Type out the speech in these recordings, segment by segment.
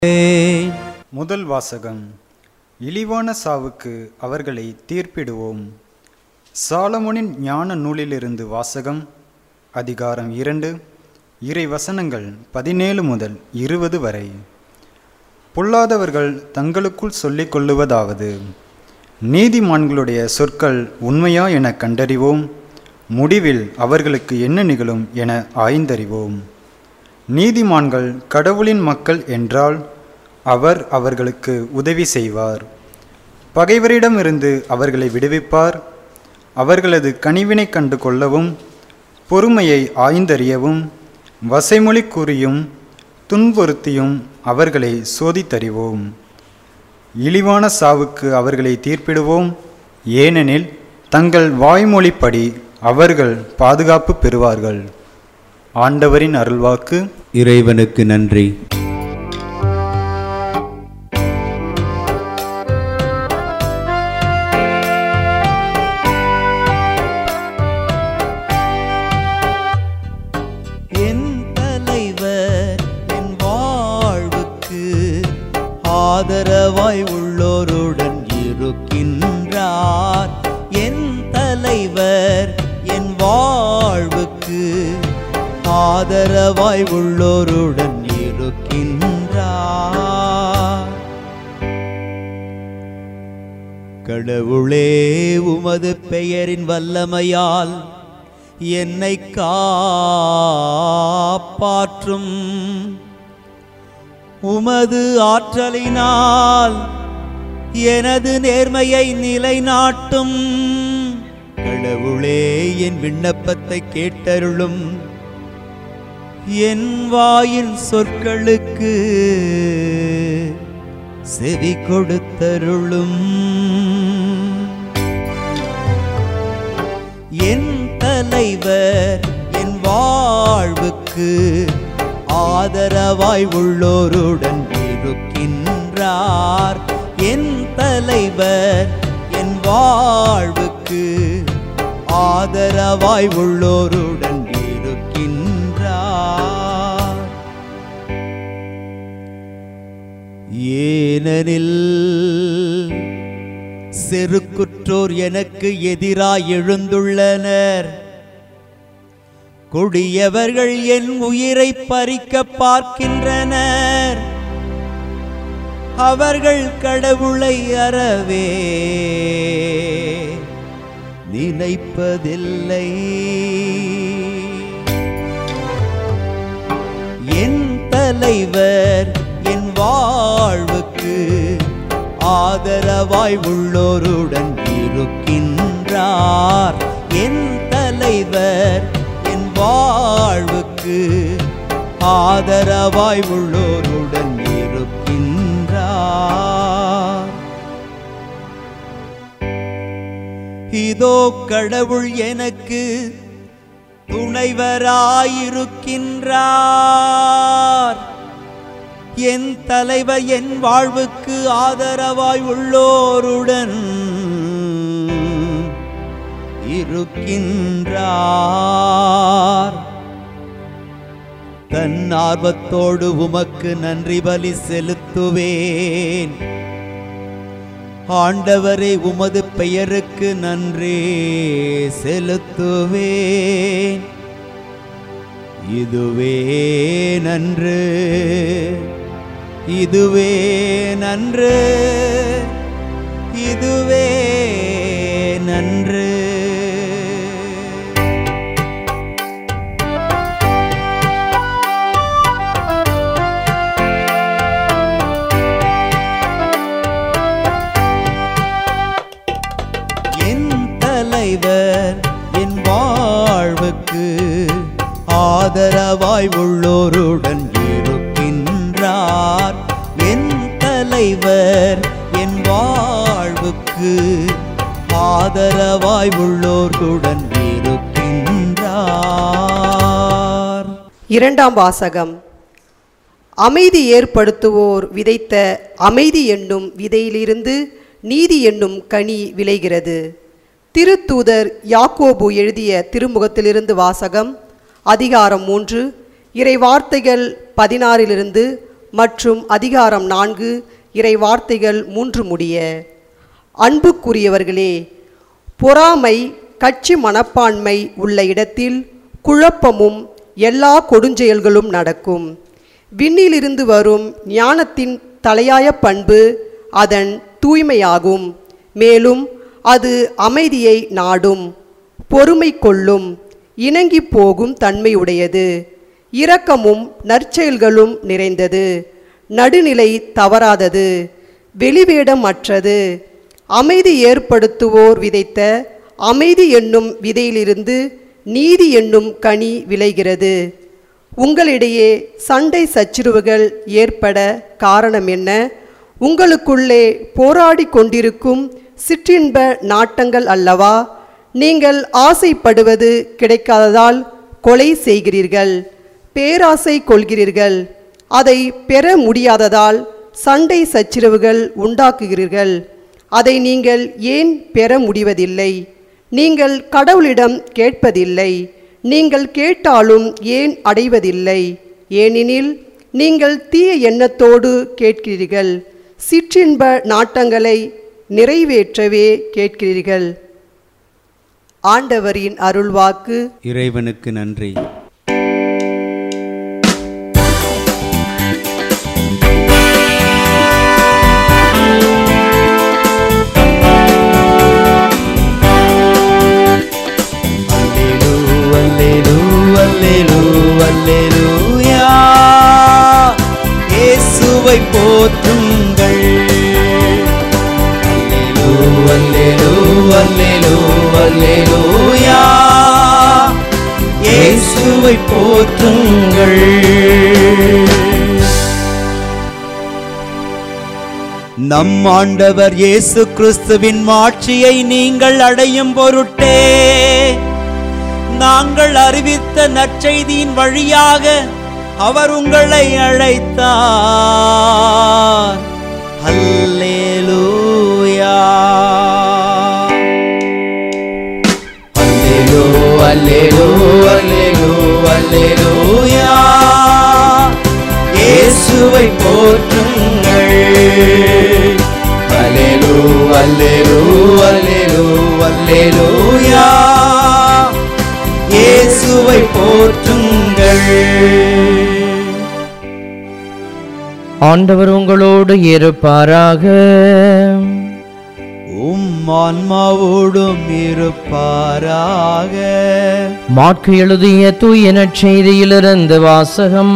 முதல் வாசகம் இழிவான சாவுக்கு அவர்களை தீர்ப்பிடுவோம் சாலமோனின் ஞான நூலிலிருந்து வாசகம் அதிகாரம் இரண்டு இறை வசனங்கள் பதினேழு முதல் இருபது வரை பொல்லாதவர்கள் தங்களுக்குள் சொல்லிக் கொள்ளுவதாவது நீதிமான்களுடைய சொற்கள் உண்மையா என கண்டறிவோம் முடிவில் அவர்களுக்கு என்ன நிகழும் என ஆய்ந்தறிவோம் நீதிமான்கள் கடவுளின் மக்கள் என்றால் அவர் அவர்களுக்கு உதவி செய்வார் பகைவரிடமிருந்து அவர்களை விடுவிப்பார் அவர்களது கனிவினை கண்டு கொள்ளவும் பொறுமையை ஆய்ந்தறியவும் வசைமொழி கூறியும் துன்புறுத்தியும் அவர்களை சோதித்தறிவோம் இழிவான சாவுக்கு அவர்களை தீர்ப்பிடுவோம் ஏனெனில் தங்கள் வாய்மொழிப்படி அவர்கள் பாதுகாப்பு பெறுவார்கள் ஆண்டவரின் அருள்வாக்கு இறைவனுக்கு நன்றி என் தலைவர் என் வாழ்வுக்கு ஆதரவாய் உள்ளோருடன் இருக்கின்றார் என் தலைவர் என் வாழ்வுக்கு ஆதரவாய் உள்ளோருடன் இருக்கின்றார் கடவுளே உமது பெயரின் வல்லமையால் என்னை காப்பாற்றும் உமது ஆற்றலினால் எனது நேர்மையை நிலைநாட்டும் கடவுளே என் விண்ணப்பத்தை கேட்டருளும் என் வாயின் சொற்களுக்கு செவி கொடுத்தருளும் என் தலைவர் என் வாழ்வுக்கு ஆதரவாய் உள்ளோருடன் இருக்கின்றார் என் தலைவர் என் வாழ்வுக்கு ஆதரவாய் உள்ளோருடன் இருக்கின்றார் ஏனெனில் செருக்குற்றோர் எனக்கு எதிராய் எழுந்துள்ளனர் கொடியவர்கள் என் உயிரை பறிக்க பார்க்கின்றனர் அவர்கள் கடவுளை அறவே நினைப்பதில்லை என் தலைவர் என் வாழ்வுக்கு ஆதரவாய் உள்ளோருடன் இருக்கின்றார் என் தலைவர் என் வாழ்வுக்கு ஆதரவாய் உள்ளோருடன் இருக்கின்றார் இதோ கடவுள் எனக்கு துணைவராயிருக்கின்றார் என் தலைவர் என் வாழ்வுக்கு ஆதரவாய் உள்ளோருடன் இருக்கின்றார் தன் ஆர்வத்தோடு உமக்கு நன்றி பலி செலுத்துவேன் ஆண்டவரே உமது பெயருக்கு நன்றி செலுத்துவேன் இதுவே நன்று இதுவே நன்று இதுவே நன்று என் தலைவர் என் வாழ்வுக்கு ஆதரவாய் உள்ளோருடன் இருக்கின்றார் என் தலைவர் என் வாழ்வுக்கு ஆதரவாய் உள்ளோருடன் இருக்கின்றார் இரண்டாம் வாசகம் அமைதி ஏற்படுத்துவோர் விதைத்த அமைதி என்னும் விதையிலிருந்து நீதி என்னும் கனி விளைகிறது திருத்தூதர் யாக்கோபு எழுதிய திருமுகத்திலிருந்து வாசகம் அதிகாரம் மூன்று இறை வார்த்தைகள் பதினாறிலிருந்து மற்றும் அதிகாரம் நான்கு இறை வார்த்தைகள் மூன்று முடிய அன்புக்குரியவர்களே பொறாமை கட்சி மனப்பான்மை உள்ள இடத்தில் குழப்பமும் எல்லா கொடுஞ்செயல்களும் நடக்கும் விண்ணிலிருந்து வரும் ஞானத்தின் தலையாய பண்பு அதன் தூய்மையாகும் மேலும் அது அமைதியை நாடும் பொறுமை கொள்ளும் இணங்கி போகும் தன்மையுடையது இரக்கமும் நற்செயல்களும் நிறைந்தது நடுநிலை தவறாதது வெளிவேடம் அற்றது அமைதி ஏற்படுத்துவோர் விதைத்த அமைதி என்னும் விதையிலிருந்து நீதி என்னும் கனி விளைகிறது உங்களிடையே சண்டை சச்சரவுகள் ஏற்பட காரணம் என்ன உங்களுக்குள்ளே போராடி கொண்டிருக்கும் சிற்றின்ப நாட்டங்கள் அல்லவா நீங்கள் ஆசைப்படுவது கிடைக்காததால் கொலை செய்கிறீர்கள் பேராசை கொள்கிறீர்கள் அதை பெற முடியாததால் சண்டை சச்சரவுகள் உண்டாக்குகிறீர்கள் அதை நீங்கள் ஏன் பெற முடிவதில்லை நீங்கள் கடவுளிடம் கேட்பதில்லை நீங்கள் கேட்டாலும் ஏன் அடைவதில்லை ஏனெனில் நீங்கள் தீய எண்ணத்தோடு கேட்கிறீர்கள் சிற்றின்ப நாட்டங்களை நிறைவேற்றவே கேட்கிறீர்கள் ஆண்டவரின் அருள்வாக்கு இறைவனுக்கு நன்றி அல்லேலூ அல்லேலூ அல்லேலூ அல்லேலூயா இயேசுவை போற்றுங்கள் அல்லேலூ அல்லேலூ அல்லேலூ அல்லேலூயா இயேசுவை போற்றுங்கள் நம் ஆண்டவர் இயேசு கிறிஸ்துவின் மாட்சியை நீங்கள் அடையும் பொருட்டே நாங்கள் அறிவித்த நற்செய்தியின் வழியாக அவர் உங்களை அழைத்தார் அல்லேலூயா அல்லேலூ அல்லேலூ அல்லேலூ அல்லேலூயா இயேசுவை போற்றுங்கள் அல்லேலூ அல்லேலூ அல்லேலூ அல்லேலூயா இயேசுவை போற்றுங்கள் ஆண்டவர் உங்களோடு இருப்பாராக உம் ஆன்மாவோடும் இருப்பாராக மாற்கு எழுதிய தூய நற்செய்தியிலிருந்து வாசகம்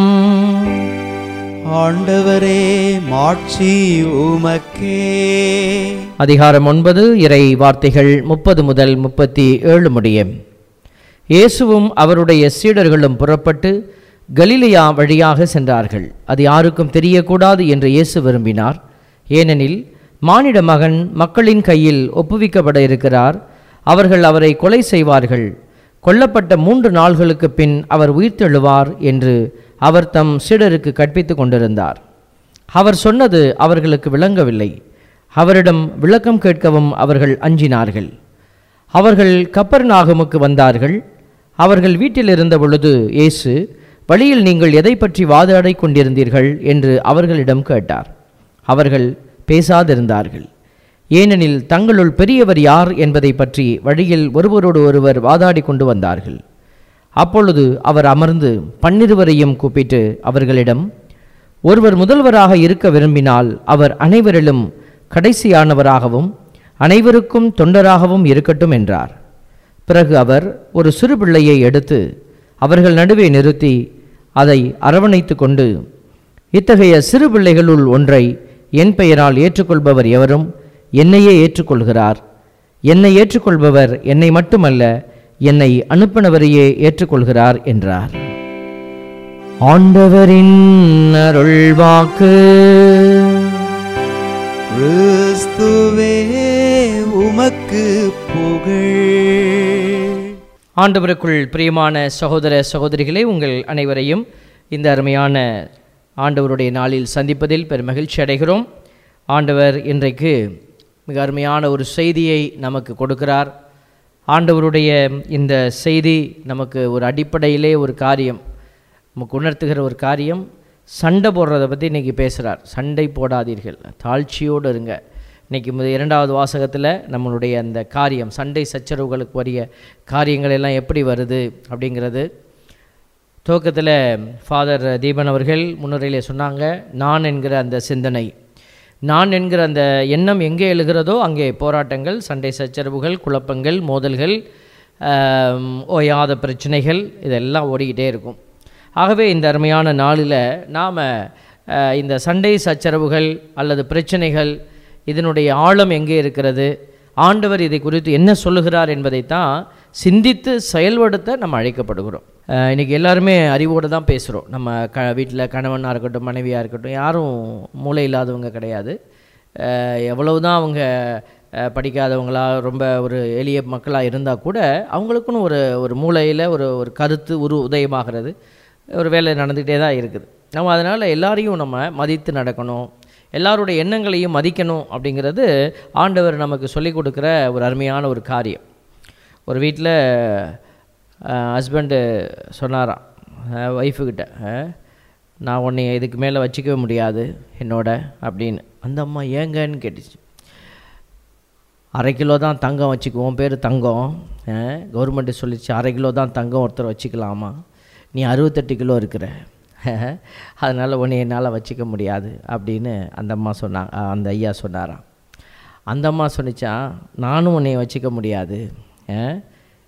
ஆண்டவரே மாட்சி உமக்கே அதிகாரம் ஒன்பது இறை வார்த்தைகள் முப்பது முதல் முப்பத்தி ஏழு முடியும் இயேசுவும் அவருடைய சீடர்களும் புறப்பட்டு கலிலியா வழியாக சென்றார்கள் அது யாருக்கும் தெரியக்கூடாது என்று இயேசு விரும்பினார் ஏனெனில் மானிட மகன் மக்களின் கையில் ஒப்புவிக்கப்பட இருக்கிறார் அவர்கள் அவரை கொலை செய்வார்கள் கொல்லப்பட்ட மூன்று நாள்களுக்கு பின் அவர் உயிர்த்தெழுவார் என்று அவர் தம் சீடருக்கு கற்பித்துக் கொண்டிருந்தார் அவர் சொன்னது அவர்களுக்கு விளங்கவில்லை அவரிடம் விளக்கம் கேட்கவும் அவர்கள் அஞ்சினார்கள் அவர்கள் கப்பர்நாகமுக்கு வந்தார்கள் அவர்கள் வீட்டில் இருந்த பொழுது இயேசு வழியில் நீங்கள் எதை பற்றி வாதாடிக் கொண்டிருந்தீர்கள் என்று அவர்களிடம் கேட்டார் அவர்கள் பேசாதிருந்தார்கள் ஏனெனில் தங்களுள் பெரியவர் யார் என்பதை பற்றி வழியில் ஒருவரோடு ஒருவர் வாதாடி கொண்டு வந்தார்கள் அப்பொழுது அவர் அமர்ந்து பன்னிருவரையும் கூப்பிட்டு அவர்களிடம் ஒருவர் முதல்வராக இருக்க விரும்பினால் அவர் அனைவரிலும் கடைசியானவராகவும் அனைவருக்கும் தொண்டராகவும் இருக்கட்டும் என்றார் பிறகு அவர் ஒரு சிறு பிள்ளையை எடுத்து அவர்கள் நடுவே நிறுத்தி அதை அரவணைத்து கொண்டு இத்தகைய சிறு பிள்ளைகளுள் ஒன்றை என் பெயரால் ஏற்றுக்கொள்பவர் எவரும் என்னையே ஏற்றுக்கொள்கிறார் என்னை ஏற்றுக்கொள்பவர் என்னை மட்டுமல்ல என்னை அனுப்பினவரையே ஏற்றுக்கொள்கிறார் என்றார் ஆண்டவரின் அருள்வாக்கு கிறிஸ்துவே உமக்கு புகழ் ஆண்டவருக்குள் பிரியமான சகோதர சகோதரிகளே உங்கள் அனைவரையும் இந்த அருமையான ஆண்டவருடைய நாளில் சந்திப்பதில் பெரும் மகிழ்ச்சி அடைகிறோம் ஆண்டவர் இன்றைக்கு மிக அருமையான ஒரு செய்தியை நமக்கு கொடுக்கிறார் ஆண்டவருடைய இந்த செய்தி நமக்கு ஒரு அடிப்படையிலே ஒரு காரியம் நமக்கு உணர்த்துகிற ஒரு காரியம் சண்டை போடுறதை பற்றி இன்றைக்கி பேசுகிறார் சண்டை போடாதீர்கள் தாழ்ச்சியோடு இருங்க இன்றைக்கி இரண்டாவது வாசகத்தில் நம்மளுடைய அந்த காரியம் சண்டை சச்சரவுகளுக்கு வரிய காரியங்கள் எல்லாம் எப்படி வருது அப்படிங்கிறது துவக்கத்தில் ஃபாதர் தீபன் அவர்கள் முன்னுரையிலே சொன்னாங்க நான் என்கிற அந்த சிந்தனை நான் என்கிற அந்த எண்ணம் எங்கே எழுகிறதோ அங்கே போராட்டங்கள் சண்டை சச்சரவுகள் குழப்பங்கள் மோதல்கள் ஆம், ஓயாத பிரச்சனைகள் இதெல்லாம் ஓடிக்கிட்டே இருக்கும் ஆகவே இந்த அருமையான நாளில் நாம் இந்த சண்டை சச்சரவுகள் அல்லது பிரச்சனைகள் இதனுடைய ஆழம் எங்கே இருக்கிறது ஆண்டவர் இதை குறித்து என்ன சொல்லுகிறார் என்பதைத்தான் சிந்தித்து செயல்படுத்த நம்ம அழைக்கப்படுகிறோம் அஹ் இன்னைக்கு எல்லாருமே அறிவோடு தான் பேசுகிறோம் நம்ம க வீட்டில் கணவனாக இருக்கட்டும் மனைவியாக இருக்கட்டும் யாரும் மூளை இல்லாதவங்க கிடையாது அஹ் எவ்வளவுதான் அவங்க அஹ், படிக்காதவங்களா ரொம்ப ஒரு எளிய மக்களாக இருந்தால் கூட அவங்களுக்குன்னு ஒரு ஒரு மூளையில் ஒரு ஒரு கருத்து உரு உதயமாகிறது ஒரு வேலை நடந்துக்கிட்டே தான் இருக்குது நம்ம அதனால் எல்லாரையும் நம்ம மதித்து நடக்கணும் எல்லாருடைய எண்ணங்களையும் மதிக்கணும் அப்படிங்கிறது ஆண்டவர் நமக்கு சொல்லிக் கொடுக்குற ஒரு அருமையான ஒரு காரியம் ஒரு வீட்டில் ஹஸ்பண்டு சொன்னாராம் ஒய்ஃபுக்கிட்ட நான் உன்னை இதுக்கு மேலே வச்சுக்கவே முடியாது என்னோட அப்படின்னு அந்த அம்மா ஏங்கன்னு கேட்டுச்சு அரை கிலோ தான் தங்கம் வச்சுக்குவோம் பேர் தங்கம் கவர்மெண்ட்டு சொல்லிச்சு அரை கிலோ தான் தங்கம் ஒருத்தர் வச்சுக்கலாமா நீ அறுபத்தெட்டு கிலோ இருக்கிற அதனால் உன்னை என்னால் வச்சுக்க முடியாது அப்படின்னு அந்த அம்மா சொன்னாங்க அஹ், அந்த ஐயா சொன்னாராம் அந்த அம்மா சொன்னிச்சான் நானும் உன்னை வச்சுக்க முடியாது அஹ்.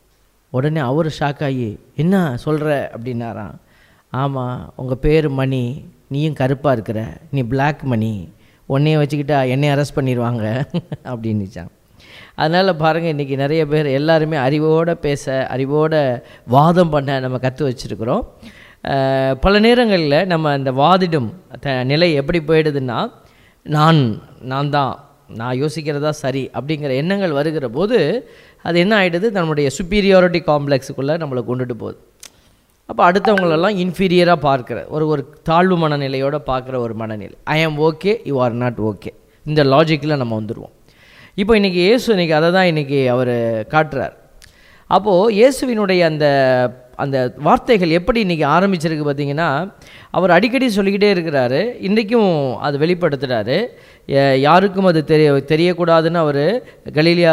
உடனே அவர் ஷாக் ஆகி என்ன சொல்கிற அப்படின்னாராம் ஆமாம் உங்கள் பேர் மணி நீயும் கருப்பாக இருக்கிற நீ Black மணி உன்னைய வச்சுக்கிட்டா என்னை அரெஸ்ட் பண்ணிடுவாங்க அப்படின்னுச்சான் அதனால் பாருங்கள் இன்றைக்கி நிறைய பேர் எல்லாருமே அறிவோடு பேச அறிவோடு வாதம் பண்ண நம்ம கற்று வச்சுருக்குறோம் அஹ், பல நேரங்களில் நம்ம அந்த வாதிடும் த நிலை எப்படி போயிடுதுன்னா நான் நான் தான் நான் யோசிக்கிறதா சரி அப்படிங்கிற எண்ணங்கள் வருகிற போது அது என்ன ஆகிடுது நம்மளுடைய சுப்பீரியாரிட்டி காம்ப்ளெக்ஸுக்குள்ளே நம்மளை கொண்டுட்டு போகுது அப்போ அடுத்தவங்களெல்லாம் இன்ஃபீரியராக பார்க்குற ஒரு ஒரு தாழ்வு மனநிலையோடு பார்க்குற ஒரு மனநிலை I am okay you are not okay இந்த லாஜிக்கில் நம்ம வந்துடுவோம் இப்போ இன்றைக்கி இயேசு இன்றைக்கி அதை தான் இன்றைக்கி அவர் காட்டுறார் அப்போது இயேசுவினுடைய அந்த அந்த வார்த்தைகள் எப்படி இன்றைக்கி ஆரம்பிச்சிருக்கு பார்த்தீங்கன்னா அவர் அடிக்கடி சொல்லிக்கிட்டே இருக்கிறாரு இன்றைக்கும் அது வெளிப்படுத்துகிறாரு ய- யாருக்கும் அது தெரிய தெரியக்கூடாதுன்னு அவர் கலீலியா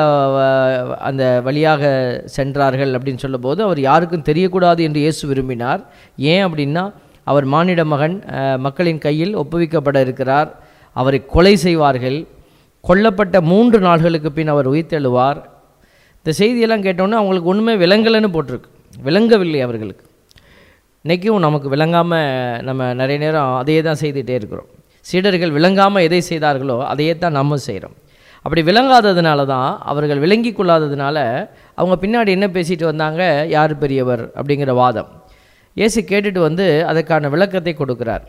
வ- அந்த வழியாக சென்றார்கள் அப்படின்னு சொல்லும்போது அவர் யாருக்கும் தெரியக்கூடாது என்று இயேசு விரும்பினார் ஏன் அப்படின்னா அவர் மானிட மகன் அஹ், மக்களின் கையில் ஒப்புவிக்கப்பட இருக்கிறார் அவரை கொலை செய்வார்கள் கொல்லப்பட்ட மூன்று நாள்களுக்கு பின் அவர் உயிர்த்தெழுவார் இந்த செய்தியெல்லாம் கேட்டோன்னே அவங்களுக்கு ஒன்றுமே விளங்கலைன்னு போட்டிருக்கு விளங்கவில்லை அவர்களுக்கு இன்றைக்கும் நமக்கு விளங்காமல் நம்ம நிறைய நேரம் அதையே தான் செய்துகிட்டே இருக்கிறோம் சீடர்கள் விளங்காமல் எதை செய்தார்களோ அதையே தான் நம்ம செய்கிறோம் அப்படி விளங்காததுனால தான் அவர்கள் விளங்கி கொள்ளாததுனால அவங்க பின்னாடி என்ன பேசிட்டு வந்தாங்க யார் பெரியவர் அப்படிங்கிற வாதம் இயேசு கேட்டுட்டு வந்து அதற்கான விளக்கத்தை கொடுக்கிறார்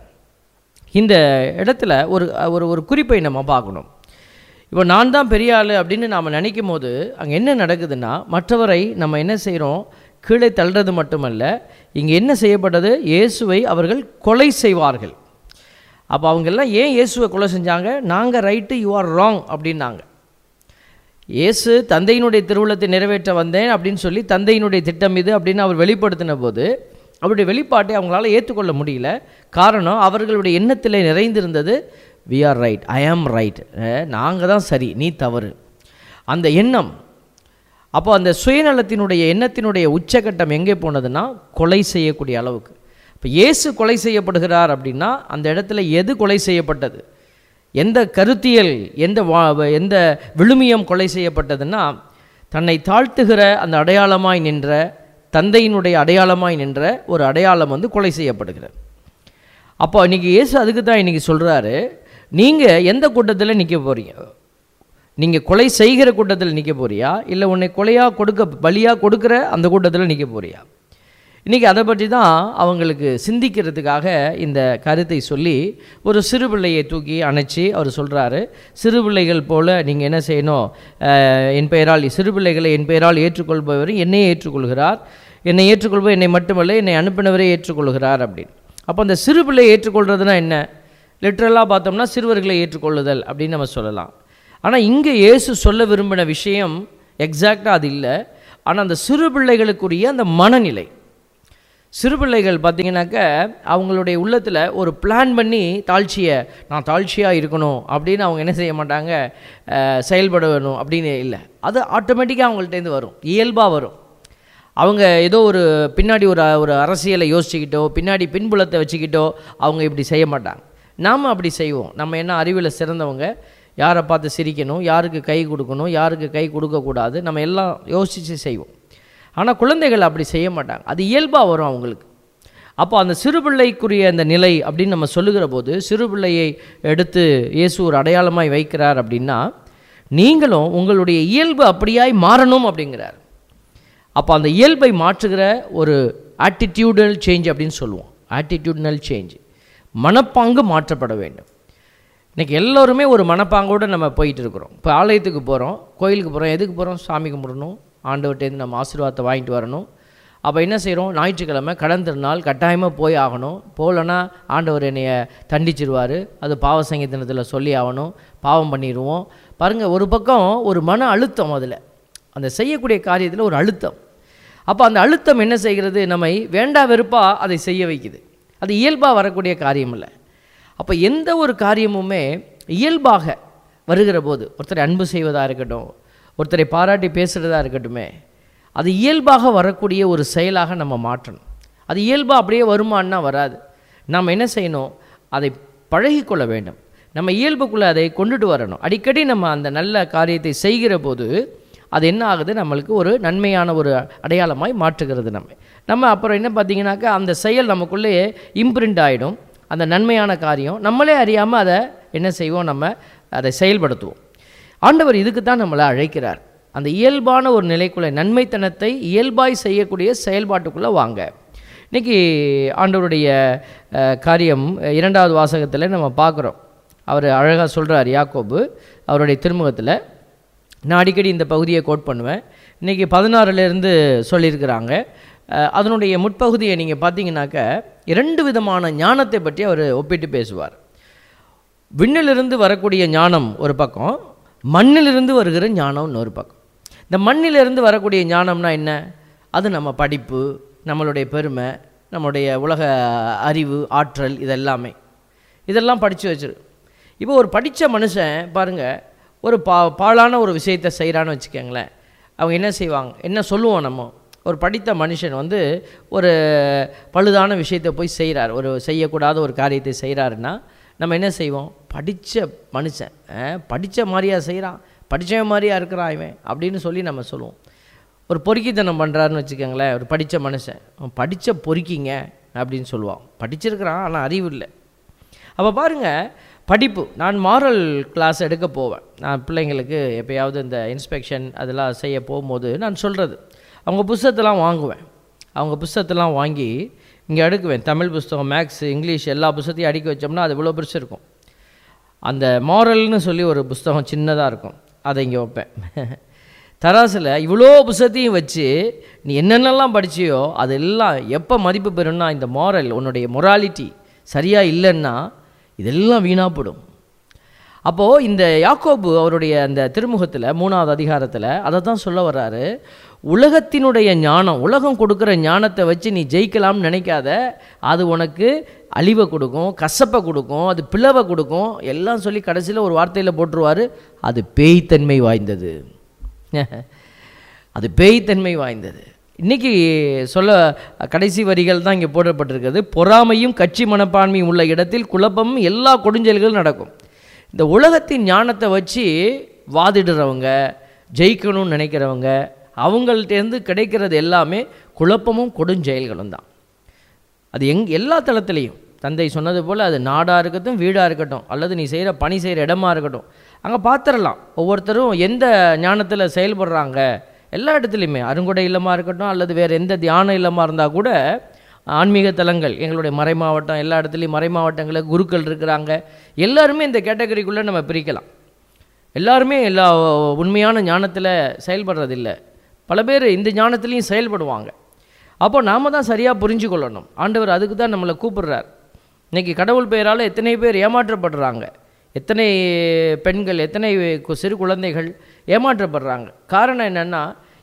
இந்த இடத்துல ஒரு ஒரு ஒரு குறிப்பை நம்ம பார்க்கணும் இப்போ நான் தான் பெரிய ஆள் அப்படின்னு நாம் நினைக்கும் போது அங்கே என்ன நடக்குதுன்னா மற்றவரை நம்ம என்ன செய்கிறோம் கீழே தள்ளுறது மட்டுமல்ல இங்கே என்ன செய்யப்பட்டது இயேசுவை அவர்கள் கொலை செய்வார்கள் அப்போ அவங்கெல்லாம் ஏன் இயேசுவை கொலை செஞ்சாங்க நாங்கள் ரைட்டு யூ ஆர் ராங் அப்படின்னாங்க இயேசு தந்தையினுடைய திருவுளத்தை நிறைவேற்ற வந்தேன் அப்படின்னு சொல்லி தந்தையினுடைய திட்டம் இது அப்படின்னு அவர் வெளிப்படுத்தின போது அவருடைய வெளிப்பாட்டை அவங்களால ஏற்றுக்கொள்ள முடியல காரணம் அவர்களுடைய எண்ணத்திலே நிறைந்திருந்தது வி ஆர் ரைட் ஐ ஆம் ரைட் நாங்கள் தான் சரி நீ தவறு அந்த எண்ணம் அப்போ அந்த சுயநலத்தினுடைய எண்ணத்தினுடைய உச்சகட்டம் எங்கே போனதுன்னா கொலை செய்யக்கூடிய அளவுக்கு இப்போ இயேசு கொலை செய்யப்படுகிறார் அப்படின்னா அந்த இடத்துல எது கொலை செய்யப்பட்டது எந்த கருத்தியல் எந்த வா எந்த விழுமியம் கொலை செய்யப்பட்டதுன்னா தன்னை தாழ்த்துகிற அந்த அடையாளமாய் நின்ற தந்தையினுடைய அடையாளமாய் நின்ற ஒரு அடையாளம் வந்து கொலை செய்யப்படுகிறது அப்போ இன்றைக்கி இயேசு அதுக்கு தான் இன்றைக்கி சொல்கிறாரு நீங்கள் எந்த கூட்டத்தில் நிற்க போகிறீங்க நீங்கள் கொலை செய்கிற கூட்டத்தில் நிற்க போறியா இல்லை உன்னை கொலையாக கொடுக்க பலியாக கொடுக்குற அந்த கூட்டத்தில் நிற்க போறியா இன்றைக்கி அதை பற்றி தான் அவங்களுக்கு சிந்திக்கிறதுக்காக இந்த கருத்தை சொல்லி ஒரு சிறு பிள்ளையை தூக்கி அணைச்சி அவர் சொல்கிறாரு சிறு பிள்ளைகள் போல் நீங்கள் என்ன செய்யணும் அஹ், என் பெயரால் சிறு பிள்ளைகளை என் பெயரால் ஏற்றுக்கொள்பவர் என்னையே ஏற்றுக்கொள்கிறார் என்னை ஏற்றுக்கொள்பவர் என்னை மட்டுமல்ல என்னை அனுப்பினவரே ஏற்றுக்கொள்கிறார் அப்படின்னு அப்போ அந்த சிறு பிள்ளையை ஏற்றுக்கொள்கிறதுனா என்ன லிட்ரலாக பார்த்தோம்னா சிறுவர்களை ஏற்றுக்கொள்ளுதல் அப்படின்னு நம்ம சொல்லலாம் ஆனால் இங்கே இயேசு சொல்ல விரும்பின விஷயம் எக்ஸாக்டாக அது இல்லை ஆனால் அந்த சிறு பிள்ளைகளுக்குரிய அந்த மனநிலை சிறு பிள்ளைகள் பார்த்தீங்கன்னாக்க அவங்களுடைய உள்ளத்தில் ஒரு பிளான் பண்ணி தாழ்ச்சியை நான் தாழ்ச்சியாக இருக்கணும் அப்படின்னு அவங்க என்ன செய்ய மாட்டாங்க அஹ், செயல்பட வேணும் அப்படின்னு இல்லை அது ஆட்டோமேட்டிக்காக அவங்கள்ட்டேருந்து வரும் இயல்பாக வரும் அவங்க ஏதோ ஒரு பின்னாடி ஒரு ஒரு அரசியலை யோசிச்சுக்கிட்டோ பின்னாடி பின்புலத்தை வச்சுக்கிட்டோ அவங்க இப்படி செய்ய மாட்டாங்க நாம் அப்படி செய்வோம் நம்ம என்ன அறிவில் சிறந்தவங்க யாரை பார்த்து சிரிக்கணும் யாருக்கு கை கொடுக்கணும் யாருக்கு கை கொடுக்கக்கூடாது நம்ம எல்லாம் யோசித்து செய்வோம் ஆனால் குழந்தைகள் அப்படி செய்ய மாட்டாங்க அது இயல்பாக வரும் அவங்களுக்கு அப்போ அந்த சிறு பிள்ளைக்குரிய அந்த நிலை அப்படின்னு நம்ம சொல்லுகிற போது சிறு பிள்ளையை எடுத்து இயேசு ஒரு அடையாளமாய் வைக்கிறார் அப்படின்னா நீங்களும் உங்களுடைய இயல்பு அப்படியாய் மாறணும் அப்படிங்கிறார் அப்போ அந்த இயல்பை மாற்றுகிற ஒரு ஆட்டிடியூடல் சேஞ்ச் அப்படின்னு சொல்லுவோம் ஆட்டிடியூட்னல் சேஞ்ச் மனப்பாங்கு மாற்றப்பட வேண்டும் இன்றைக்கி எல்லோருமே ஒரு மனப்பாங்கோடு நம்ம போயிட்டு இருக்கிறோம் இப்போ ஆலயத்துக்கு போகிறோம் கோயிலுக்கு போகிறோம் எதுக்கு போகிறோம் சாமி கும்பிடணும் ஆண்டவர்கிட்டேருந்து நம்ம ஆசீர்வாதத்தை வாங்கிட்டு வரணும் அப்போ என்ன செய்கிறோம் ஞாயிற்றுக்கிழமை கடன் திருநாள் கட்டாயமாக போய் ஆகணும் போகலன்னா ஆண்டவர் என்னைய தண்டிச்சிருவார் அது பாவ சங்கீதனத்தில் சொல்லி ஆகணும் பாவம் பண்ணிடுவோம் பாருங்கள் ஒரு பக்கம் ஒரு மன அழுத்தம் அதில் அந்த செய்யக்கூடிய காரியத்தில் ஒரு அழுத்தம் அப்போ அந்த அழுத்தம் என்ன செய்கிறது நம்மை வேண்டா வெறுப்பாக அதை செய்ய வைக்குது அது இயல்பாக வரக்கூடிய காரியம் இல்லை அப்போ எந்த ஒரு காரியமுமே இயல்பாக வருகிற போது ஒருத்தரை அன்பு செய்வதாக இருக்கட்டும் ஒருத்தரை பாராட்டி பேசுகிறதா இருக்கட்டுமே அது இயல்பாக வரக்கூடிய ஒரு செயலாக நம்ம மாற்றணும் அது இயல்பாக அப்படியே வருமானா வராது நாம் என்ன செய்யணும் அதை பழகிக்கொள்ள வேண்டும் நம்ம இயல்புக்குள்ளே அதை கொண்டுட்டு வரணும் அடிக்கடி நம்ம அந்த நல்ல காரியத்தை செய்கிற போது அது என்ன ஆகுது நம்மளுக்கு ஒரு நன்மையான ஒரு அடையாளமாய் மாற்றுகிறது நம்ம நம்ம அப்புறம் என்ன பார்த்தீங்கன்னாக்கா அந்த செயல் நமக்குள்ளேயே இம்ப்ரிண்ட் ஆகிடும் அந்த நன்மையான காரியம் நம்மளே அறியாமல் அதை என்ன செய்வோம் நம்ம அதை செயல்படுத்துவோம் ஆண்டவர் இதுக்கு தான் நம்மளை அழைக்கிறார் அந்த இயல்பான ஒரு நிலைக்குள்ளே நன்மைத்தனத்தை இயல்பாய் செய்யக்கூடிய செயல்பாட்டுக்குள்ளே வாங்க இன்றைக்கி ஆண்டவருடைய அஹ், காரியம் அஹ், இரண்டாவது வாசகத்தில் நம்ம பார்க்குறோம் அவர் அழகாக சொல்கிறார் யாக்கோபு அவருடைய திருமுகத்தில் நான் அடிக்கடி இந்த பகுதியை கோட் பண்ணுவேன் இன்றைக்கி பதினாறுலேருந்து சொல்லியிருக்கிறாங்க அஹ், அதனுடைய முற்பகுதியை நீங்கள் பார்த்தீங்கன்னாக்க இரண்டு விதமான ஞானத்தை பற்றி அவர் ஒப்பிட்டு பேசுவார் விண்ணிலிருந்து வரக்கூடிய ஞானம் ஒரு பக்கம் மண்ணிலிருந்து வருகிற ஞானம் இன்னொரு பக்கம் இந்த மண்ணிலிருந்து வரக்கூடிய ஞானம்னா என்ன அது நம்ம படிப்பு நம்மளுடைய பெருமை நம்மளுடைய உலக அறிவு ஆற்றல் இதெல்லாமே இதெல்லாம் படித்து வச்சிரு இப்போ ஒரு படித்த மனுஷன் பாருங்கள் ஒரு பா பாழான ஒரு விஷயத்தை செய்கிறான்னு வச்சுக்கோங்களேன் அவங்க என்ன செய்வாங்க என்ன சொல்லுவோம் நம்ம ஒரு படித்த மனுஷன் வந்து ஒரு பழுதான விஷயத்தை போய் செய்கிறார் ஒரு செய்யக்கூடாத ஒரு காரியத்தை செய்கிறாருன்னா நம்ம என்ன செய்வோம் படித்த மனுஷன் படித்த மாதிரியா செய்கிறான் படித்தவன் மாதிரியா இருக்கிறான் இவன் அப்படின்னு சொல்லி நம்ம சொல்லுவோம் ஒரு பொறுக்கித்தனம் பண்ணுறாருன்னு வச்சுக்கோங்களேன் ஒரு படித்த மனுஷன் அவன் படித்த பொறுக்கிங்க அப்படின்னு சொல்லுவான் படிச்சிருக்கிறான் ஆனால் அறிவு இல்லை அப்போ பாருங்கள் படிப்பு நான் மாரல் கிளாஸ் எடுக்க போவேன் நான் பிள்ளைங்களுக்கு எப்பயாவது இந்த இன்ஸ்பெக்ஷன் அதெல்லாம் செய்ய போகும்போது நான் சொல்கிறது அவங்க புஸ்தகத்தெல்லாம் வாங்குவேன் அவங்க புஸ்தகத்தெல்லாம் வாங்கி இங்கே அடுக்குவேன் தமிழ் புஸ்தகம் மேக்ஸ் இங்கிலீஷ் எல்லா புஸ்தகத்தையும் அடுக்கி வச்சோம்னா அது இவ்வளோ பெருசு இருக்கும் அந்த மாரல்னு சொல்லி ஒரு புஸ்தகம் சின்னதாக இருக்கும் அதை இங்கே வைப்பேன் தராசில் இவ்வளோ புஸ்தகத்தையும் வச்சு நீ என்னென்னலாம் படிச்சியோ அதெல்லாம் எப்போ மதிப்பு பெறும்னா இந்த மாரல் உன்னுடைய மொராலிட்டி சரியாக இல்லைன்னா இதெல்லாம் வீணாப்படும் அப்போது இந்த யாக்கோபு அவருடைய அந்த திருமுகத்தில் மூணாவது அதிகாரத்தில் அதை தான் சொல்ல வர்றாரு உலகத்தினுடைய ஞானம் உலகம் கொடுக்குற ஞானத்தை வச்சு நீ ஜெயிக்கலாம்னு நினைக்காத அது உனக்கு அழிவை கொடுக்கும் கசப்பை கொடுக்கும் அது பிளவை கொடுக்கும் எல்லாம் சொல்லி கடைசியில் ஒரு வார்த்தையில் போட்டுருவார் அது பேய்த்தன்மை வாய்ந்தது அது பேய்த்தன்மை வாய்ந்தது இன்றைக்கி சொல்ல கடைசி வரிகள் தான் இங்கே போடப்பட்டிருக்கிறது பொறாமையும் கட்சி மனப்பான்மையும் உள்ள இடத்தில் குழப்பமும் எல்லா கொடுஞ்செயல்களும் நடக்கும் இந்த உலகத்தின் ஞானத்தை வச்சு வாதிடுறவங்க ஜெயிக்கணும்னு நினைக்கிறவங்க அவங்கள்ட்டேருந்து கிடைக்கிறது எல்லாமே குழப்பமும் கொடுஞ்செயல்களும் தான் அது எங் எல்லா தளத்துலேயும் தந்தை சொன்னது போல் அது நாடாக இருக்கட்டும் வீடாக இருக்கட்டும் அல்லது நீ செய்கிற பணி செய்கிற இடமா இருக்கட்டும் அங்கே பார்த்துடலாம் ஒவ்வொருத்தரும் எந்த ஞானத்தில் செயல்படுறாங்க எல்லா இடத்துலையுமே அருங்குடை இல்லமாக இருக்கட்டும் அல்லது வேறு எந்த தியான இல்லமாக இருந்தால் கூட ஆன்மீக தலங்கள் எங்களுடைய மறை மாவட்டம் எல்லா இடத்துலையும் மறை மாவட்டங்களில் குருக்கள் இருக்கிறாங்க எல்லாருமே இந்த கேட்டகரிக்குள்ளே நம்ம பிரிக்கலாம் எல்லாருமே எல்லா உண்மையான ஞானத்தில் செயல்படுறதில்ல பல பேர் இந்த ஞானத்துலேயும் செயல்படுவாங்க அப்போ நாம் தான் சரியாக புரிஞ்சு கொள்ளணும் ஆண்டவர் அதுக்கு தான் நம்மளை கூப்பிடுறார் இன்றைக்கி கடவுள் பெயரால் எத்தனை பேர் ஏமாற்றப்படுறாங்க எத்தனை பெண்கள் எத்தனை கு- சிறு குழந்தைகள் ஏமாற்றப்படுறாங்க காரணம் என்னென்னா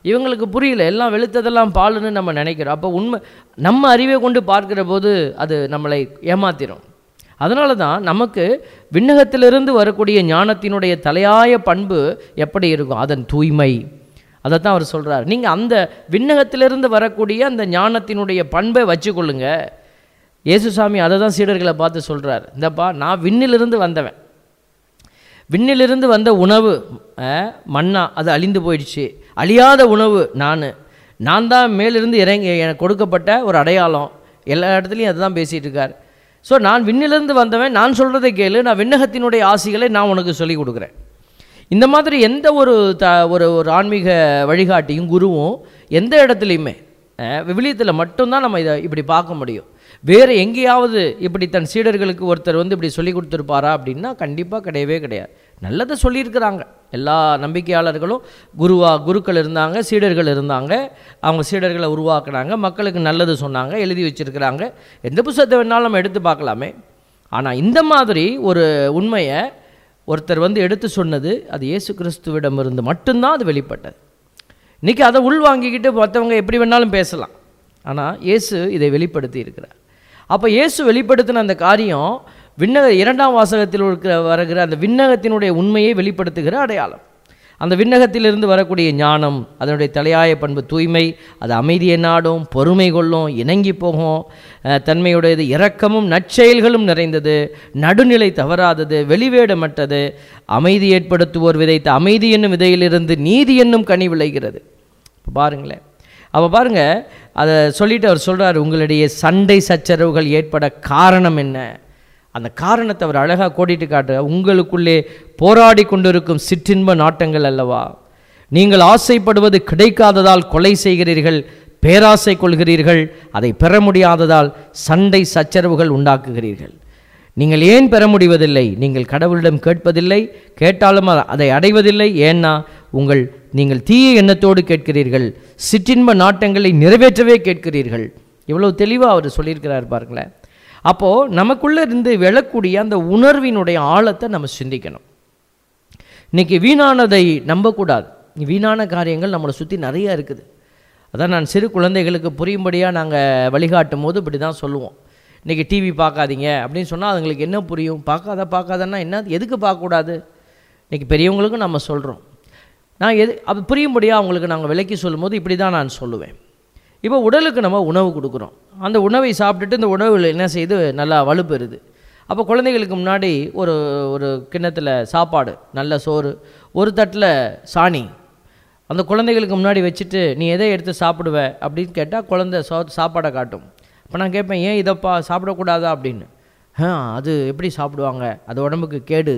இவங்களுக்கு புரியல எல்லாம் வெளுத்ததெல்லாம் பாலுன்னு நம்ம நினைக்கிறோம் அப்போ உண்மை நம்ம அறிவை கொண்டு பார்க்கிற போது அது நம்மளை ஏமாத்திரும் அதனால தான் நமக்கு விண்ணகத்திலிருந்து வரக்கூடிய ஞானத்தினுடைய தலையாய பண்பு எப்படி இருக்கும் அதன் தூய்மை அதை தான் அவர் சொல்கிறார் நீங்கள் அந்த விண்ணகத்திலிருந்து வரக்கூடிய அந்த ஞானத்தினுடைய பண்பை வச்சுக்கொள்ளுங்க இயேசுசாமி அதை தான் சீடர்களை பார்த்து சொல்கிறார் இந்தப்பா நான் விண்ணிலிருந்து வந்தவன் விண்ணிலிருந்து வந்த உணவு அஹ், மன்னா அது அழிந்து போயிடுச்சு அழியாத உணவு நான் நான் தான் மேலிருந்து இறங்கி எனக்கு கொடுக்கப்பட்ட ஒரு அடையாளம் எல்லா இடத்துலையும் அதுதான் பேசிகிட்டு இருக்கார் ஸோ நான் விண்ணிலிருந்து வந்தவன் நான் சொல்கிறதை கேளு நான் விண்ணகத்தினுடைய ஆசிகளை நான் உனக்கு சொல்லிக் கொடுக்குறேன் இந்த மாதிரி எந்த ஒரு த ஒரு ஒரு ஆன்மீக வழிகாட்டியும் குருவும் எந்த இடத்துலையுமே விவிலியத்தில் மட்டும்தான் நம்ம இதை இப்படி பார்க்க முடியும் வேறு எங்கேயாவது இப்படி தன் சீடர்களுக்கு ஒருத்தர் வந்து இப்படி சொல்லி கொடுத்துருப்பாரா அப்படின்னா கண்டிப்பாக கிடையவே கிடையாது நல்லதை சொல்லியிருக்கிறாங்க எல்லா நம்பிக்கையாளர்களும் குருவா குருக்கள் இருந்தாங்க சீடர்கள் இருந்தாங்க அவங்க சீடர்களை உருவாக்குனாங்க மக்களுக்கு நல்லது சொன்னாங்க எழுதி வச்சிருக்கிறாங்க எந்த புத்தகத்தை வேணாலும் நம்ம எடுத்து பார்க்கலாமே ஆனால் இந்த மாதிரி ஒரு உண்மையை ஒருத்தர் வந்து எடுத்து சொன்னது அது இயேசு கிறிஸ்துவிடமிருந்து மட்டும்தான் அது வெளிப்பட்டது இன்றைக்கி அதை உள்வாங்கிக்கிட்டு மற்றவங்க எப்படி வேணாலும் பேசலாம் ஆனால் இயேசு இதை வெளிப்படுத்தி இருக்கிறார் அப்போ இயேசு வெளிப்படுத்தின அந்த காரியம் விண்ணக இரண்டாம் வாசகத்தில் இருக்கிற வருகிற அந்த விண்ணகத்தினுடைய உண்மையை வெளிப்படுத்துகிற அடையாளம் அந்த விண்ணகத்திலிருந்து வரக்கூடிய ஞானம் அதனுடைய தலையாய பண்பு தூய்மை அது அமைதியை நாடும் பொறுமை கொள்ளும் இணங்கி போகும் அஹ், தன்மையுடையது இரக்கமும் நற்செயல்களும் நிறைந்தது நடுநிலை தவறாதது வெளிவேடமற்றது அமைதி ஏற்படுத்துவோர் விதைத்த அமைதி என்னும் விதையிலிருந்து நீதி என்னும் கனி விளைகிறது இப்போ பாருங்களேன் அப்போ பாருங்க அதை சொல்லிட்டு அவர் சொல்றார் உங்களிடையே சண்டை சச்சரவுகள் ஏற்பட காரணம் என்ன அந்த காரணத்தை அவர் அழகாக கோடிட்டு காட்டு உங்களுக்குள்ளே போராடி கொண்டிருக்கும் சிற்றின்ப நாட்டங்கள் அல்லவா நீங்கள் ஆசைப்படுவது கிடைக்காததால் கொலை செய்கிறீர்கள் பேராசை கொள்கிறீர்கள் அதை பெற முடியாததால் சண்டை சச்சரவுகள் உண்டாக்குகிறீர்கள் நீங்கள் ஏன் பெற முடிவதில்லை நீங்கள் கடவுளிடம் கேட்பதில்லை கேட்டாலும் அ- அதை அடைவதில்லை ஏன்னா உங்கள் நீங்கள் தீய எண்ணத்தோடு கேட்கிறீர்கள் சிற்றின்ப நாட்டங்களை நிறைவேற்றவே கேட்கிறீர்கள் இவ்வளவு தெளிவாக அவர் சொல்லியிருக்கிறார் பாருங்களேன் அப்போது நமக்குள்ளே இருந்து விழக்கூடிய அந்த உணர்வினுடைய ஆழத்தை நம்ம சிந்திக்கணும் இன்னைக்கு வீணானதை நம்பக்கூடாது வீணான காரியங்கள் நம்மளை சுற்றி நிறைய இருக்குது அதான் நான் சிறு குழந்தைகளுக்கு புரியும்படியாக நாங்கள் வழிகாட்டும் போது இப்படி தான் சொல்லுவோம் இன்றைக்கி டிவி பார்க்காதீங்க அப்படின்னு சொன்னால் அதுங்களுக்கு என்ன புரியும் பார்க்காத பார்க்காதன்னா என்ன எதுக்கு பார்க்கக்கூடாது இன்றைக்கி பெரியவங்களுக்கும் நம்ம சொல்கிறோம் நான் எது அது புரியும்படியாக அவங்களுக்கு நாங்கள் விளக்கி சொல்லும்போது இப்படி தான் நான் சொல்லுவேன் இப்போ உடலுக்கு நம்ம உணவு கொடுக்குறோம் அந்த உணவை சாப்பிட்டுட்டு இந்த உணவில் என்ன செய்யுது நல்லா வலுப்பெறுது அப்போ குழந்தைகளுக்கு முன்னாடி ஒரு ஒரு கிண்ணத்தில் சாப்பாடு நல்ல சோறு ஒரு தட்டில் சாணி அந்த குழந்தைகளுக்கு முன்னாடி வச்சுட்டு நீ எதை எடுத்து சாப்பிடுவ அப்படின்னு கேட்டால் குழந்தை சோ சாப்பாடை காட்டும் அப்போ நான் கேட்பேன் ஏன் இதப்பா சாப்பிடக்கூடாதா அப்படின்னு ஆ அது எப்படி சாப்பிடுவாங்க அது உடம்புக்கு கேடு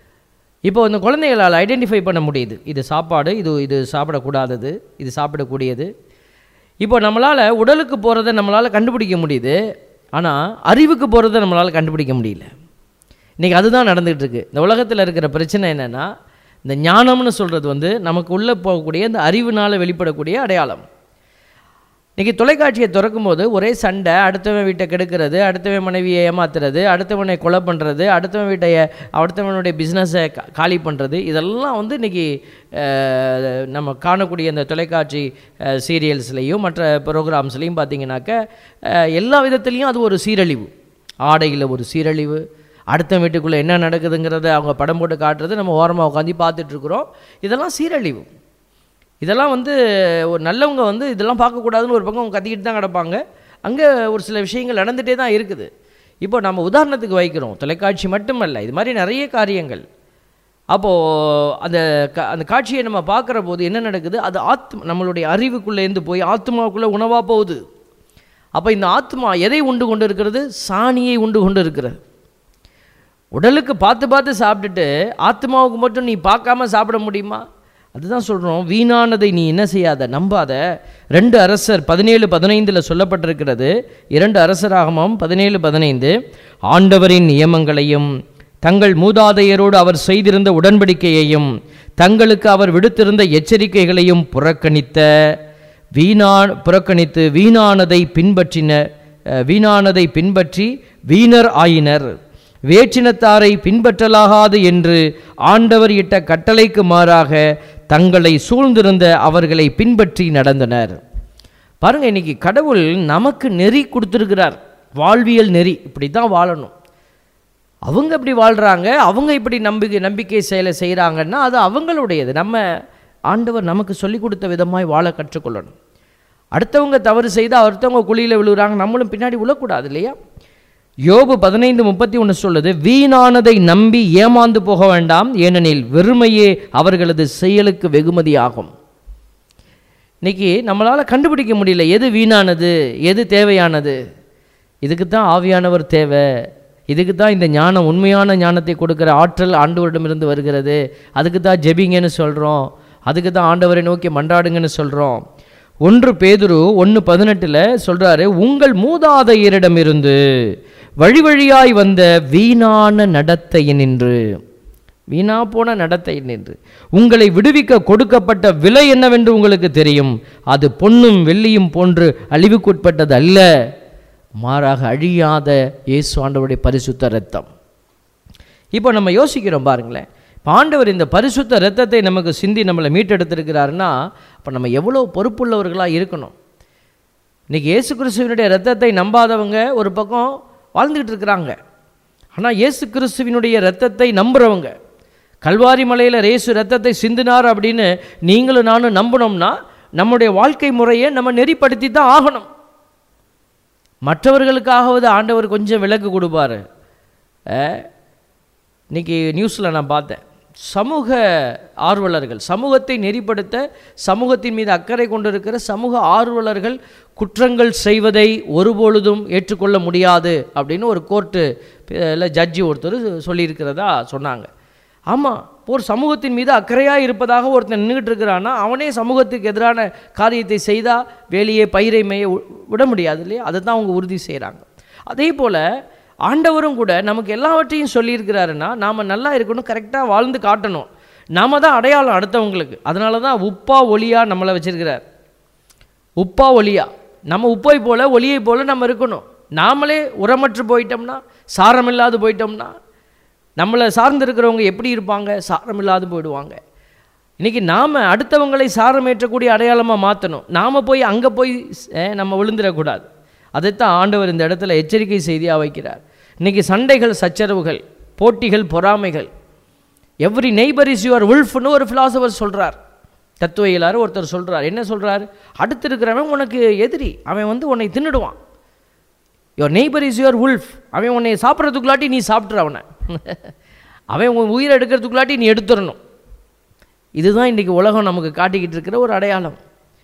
இப்போ அந்த குழந்தைகளால் ஐடென்டிஃபை பண்ண முடியுது இது சாப்பாடு இது இது சாப்பிடக்கூடாதது இது சாப்பிடக்கூடியது இப்போ நம்மளால் உடலுக்கு போகிறத நம்மளால் கண்டுபிடிக்க முடியுது ஆனால் அறிவுக்கு போகிறத நம்மளால் கண்டுபிடிக்க முடியல இன்றைக்கி அதுதான் நடந்துகிட்டு இருக்கு இந்த உலகத்தில் இருக்கிற பிரச்சனை என்னென்னா இந்த ஞானம்னு சொல்கிறது வந்து நமக்கு உள்ளே போகக்கூடிய இந்த அறிவுனால் வெளிப்படக்கூடிய அடையாளம் இன்றைக்கி தொலைக்காட்சியை திறக்கும் போது ஒரே சண்டை அடுத்தவன் வீட்டை கெடுக்கிறது அடுத்தவன் மனைவியை ஏமாத்துறது அடுத்தவனை கொலை பண்ணுறது அடுத்தவன் வீட்டை அடுத்தவனுடைய பிஸ்னஸை காலி பண்ணுறது இதெல்லாம் வந்து இன்றைக்கி நம்ம காணக்கூடிய இந்த தொலைக்காட்சி சீரியல்ஸ்லேயும் மற்ற ப்ரோக்ராம்ஸ்லேயும் பார்த்தீங்கன்னாக்க அஹ், எல்லா விதத்துலேயும் அது ஒரு சீரழிவு ஆடையில் ஒரு சீரழிவு அடுத்த வீட்டுக்குள்ளே என்ன நடக்குதுங்கிறத அவங்க படம் போட்டு காட்டுறது நம்ம ஓரமாக உட்காந்து பார்த்துட்ருக்குறோம் இதெல்லாம் சீரழிவு இதெல்லாம் வந்து ஒரு நல்லவங்க வந்து இதெல்லாம் பார்க்கக்கூடாதுன்னு ஒரு பக்கம் கத்திக்கிட்டு தான் கிடப்பாங்க அங்கே ஒரு சில விஷயங்கள் நடந்துகிட்டே தான் இருக்குது இப்போ நம்ம உதாரணத்துக்கு வைக்கிறோம் தொலைக்காட்சி மட்டுமல்ல இது மாதிரி நிறைய காரியங்கள் அப்போது அந்த க அந்த காட்சியை நம்ம பார்க்குற போது என்ன நடக்குது அது ஆத்ம நம்மளுடைய அறிவுக்குள்ளேருந்து போய் ஆத்மாவுக்குள்ளே உணவாக போகுது அப்போ இந்த ஆத்மா எதை உண்டு கொண்டு இருக்கிறது சாணியை உண்டு கொண்டு இருக்கிறது உடலுக்கு பார்த்து பார்த்து சாப்பிட்டுட்டு ஆத்மாவுக்கு மட்டும் நீ பார்க்காம சாப்பிட முடியுமா அதுதான் சொல்கிறோம் வீணானதை நீ என்ன செய்யாத நம்பாத ரெண்டு அரசர் பதினேழு பதினைந்தில் சொல்லப்பட்டிருக்கிறது இரண்டு அரசராகமம் பதினேழு பதினைந்து ஆண்டவரின் நியமங்களையும் தங்கள் மூதாதையரோடு அவர் செய்திருந்த உடன்படிக்கையையும் தங்களுக்கு அவர் விடுத்திருந்த எச்சரிக்கைகளையும் புறக்கணித்த வீணா புறக்கணித்து வீணானதை பின்பற்றின அஹ், வீணானதை பின்பற்றி வீணர் ஆயினர் வேற்றினத்தாரை பின்பற்றலாகாது என்று ஆண்டவர் இட்ட கட்டளைக்கு மாறாக தங்களை சூழ்ந்திருந்த அவர்களை பின்பற்றி நடந்தனர் பாருங்க இன்னைக்கு கடவுள் நமக்கு நெறி கொடுத்துருக்கிறார் வாழ்வியல் நெறி இப்படி தான் வாழணும் அவங்க இப்படி வாழ்கிறாங்க அவங்க இப்படி நம்பிக்கை நம்பிக்கை செயலை செய்கிறாங்கன்னா அது அவங்களுடையது நம்ம ஆண்டவர் நமக்கு சொல்லி கொடுத்த விதமாய் வாழ கற்றுக்கொள்ளணும் அடுத்தவங்க தவறு செய்தால் அடுத்தவங்க குழியில் விழுகிறாங்க நம்மளும் பின்னாடி விழக்கூடாது இல்லையா யோபு பதினைந்து முப்பத்தி ஒன்று சொல்லுது வீணானதை நம்பி ஏமாந்து போக வேண்டாம் ஏனெனில் வெறுமையே அவர்களது செயலுக்கு வெகுமதியாகும் இன்னைக்கு நம்மளால் கண்டுபிடிக்க முடியல எது வீணானது எது தேவையானது இதுக்கு தான் ஆவியானவர் தேவை இதுக்கு தான் இந்த ஞானம் உண்மையான ஞானத்தை கொடுக்குற ஆற்றல் ஆண்டவரிடமிருந்து வருகிறது அதுக்கு தான் ஜெபிங்கன்னு சொல்கிறோம் அதுக்கு தான் ஆண்டவரை நோக்கி மன்றாடுங்கன்னு சொல்கிறோம் ஒன்று பேதுரு ஒன்று பதினெட்டில் சொல்கிறாரு உங்கள் மூதாதையரிடமிருந்து வழி வழியாய் வந்த வீணான நடத்தையினின்று வீணா போன நடத்தை நின்று உங்களை விடுவிக்க கொடுக்கப்பட்ட விலை என்னவென்று உங்களுக்கு தெரியும் அது பொன்னும் வெள்ளியும் போன்று அழிவுக்குட்பட்டது அல்ல மாறாக அழியாத இயேசு ஆண்டவருடைய பரிசுத்த இரத்தம் இப்போ நம்ம யோசிக்கிறோம் பாருங்களேன் இப்போ ஆண்டவர் இந்த பரிசுத்த இரத்தத்தை நமக்கு சிந்தி நம்மளை மீட்டெடுத்திருக்கிறாருன்னா அப்போ நம்ம எவ்வளோ பொறுப்புள்ளவர்களாக இருக்கணும் இன்றைக்கி இயேசு கிறிஸ்துவனுடைய இரத்தத்தை நம்பாதவங்க ஒரு பக்கம் வாழ்ந்துக்கிட்டு இருக்கிறாங்க ஆனால் இயேசு கிறிஸ்துவினுடைய இரத்தத்தை நம்புகிறவங்க கல்வாரி மலையில் இயேசு இரத்தத்தை சிந்தினார் அப்படின்னு நீங்களும் நானும் நம்பினோம்னா நம்முடைய வாழ்க்கை முறையை நம்ம நெறிப்படுத்தி தான் ஆகணும் மற்றவர்களுக்காகவது ஆண்டவர் கொஞ்சம் விலக்கு கொடுப்பாரு அஹ், இன்னைக்கு நியூஸில் நான் பார்த்தேன் சமூக ஆர்வலர்கள் சமூகத்தை நெறிப்படுத்த சமூகத்தின் மீது அக்கறை கொண்டிருக்கிற சமூக ஆர்வலர்கள் குற்றங்கள் செய்வதை ஒருபொழுதும் ஏற்றுக்கொள்ள முடியாது அப்படின்னு ஒரு கோர்ட்டு இல்லை ஜட்ஜி ஒருத்தர் சொல்லியிருக்கிறதா சொன்னாங்க ஆமாம் ஒரு சமூகத்தின் மீது அக்கறையாக இருப்பதாக ஒருத்தன் நின்றுட்டு இருக்கிறான்னா அவனே சமூகத்துக்கு எதிரான காரியத்தை செய்தால் வேலையை பயிரை மேய வி- விட முடியாது இல்லையா அதை தான் அவங்க உறுதி செய்கிறாங்க அதே போல் ஆண்டவரும் கூட நமக்கு எல்லாவற்றையும் சொல்லியிருக்கிறாருன்னா நாம் நல்லா இருக்கணும் கரெக்டாக வாழ்ந்து காட்டணும் நாம தான் அடையாளம் அடுத்தவங்களுக்கு அதனால தான் உப்பா ஒளியா நம்மளை வச்சிருக்கிறார் உப்பா ஒளியா நம்ம உப்பை போல ஒளியை போல நம்ம இருக்கணும் நாமளே உரமற்று போயிட்டோம்னா சாரம் இல்லாது போயிட்டோம்னா நம்மளை சார்ந்து இருக்கிறவங்க எப்படி இருப்பாங்க சாரம் இல்லாது போயிடுவாங்க இன்றைக்கி நாம் அடுத்தவங்களை சாரமேற்றக்கூடிய அடையாளமாக மாற்றணும் நாம் போய் அங்கே போய் அஹ், நம்ம விழுந்துடக்கூடாது அதைத்தான் ஆண்டவர் இந்த இடத்துல எச்சரிக்கை செய்தியாக வைக்கிறார் இன்றைக்கி சண்டைகள் சச்சரவுகள் போட்டிகள் பொறாமைகள் எவ்ரி நெய்பர் இஸ் யுவர் உல்ஃப்னு ஒரு ஃபிலாசபர் சொல்கிறார் தத்துவ இயலார் ஒருத்தர் சொல்கிறார் என்ன சொல்கிறார் அடுத்து இருக்கிறவன் உனக்கு எதிரி அவன் வந்து உன்னை தின்னுடுவான் your neighbour is your wolf அவன் உன்னை சாப்பிட்றதுக்குள்ளாட்டி நீ சாப்பிட்ற அவனை அவன் உன் உயிரை எடுக்கிறதுக்குள்ளாட்டி நீ எடுத்துடணும் இதுதான் இன்றைக்கி உலகம் நமக்கு காட்டிக்கிட்டு இருக்கிற ஒரு அடையாளம்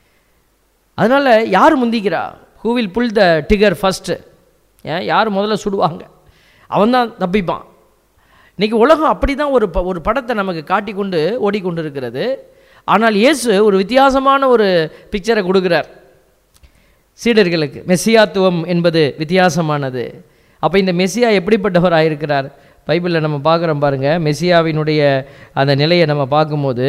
அதனால் யார் முந்திக்கிறா who will pull the trigger first ஏன் யார் முதல்ல சுடுவாங்க அவன் தான் தப்பிப்பான் இன்றைக்கி உலகம் அப்படி தான் ஒரு ப- ஒரு படத்தை நமக்கு காட்டி கொண்டு ஓடிக்கொண்டு இருக்கிறது ஆனால் இயேசு ஒரு வித்தியாசமான ஒரு பிக்சரை கொடுக்குறார் சீடர்களுக்கு மெஸ்ஸியாத்துவம் என்பது வித்தியாசமானது அப்போ இந்த மெஸ்ஸியா எப்படிப்பட்டவராக இருக்கிறார் பைபிளில் நம்ம பார்க்குறோம் பாருங்கள் மெஸ்ஸியாவினுடைய அந்த நிலையை நம்ம பார்க்கும்போது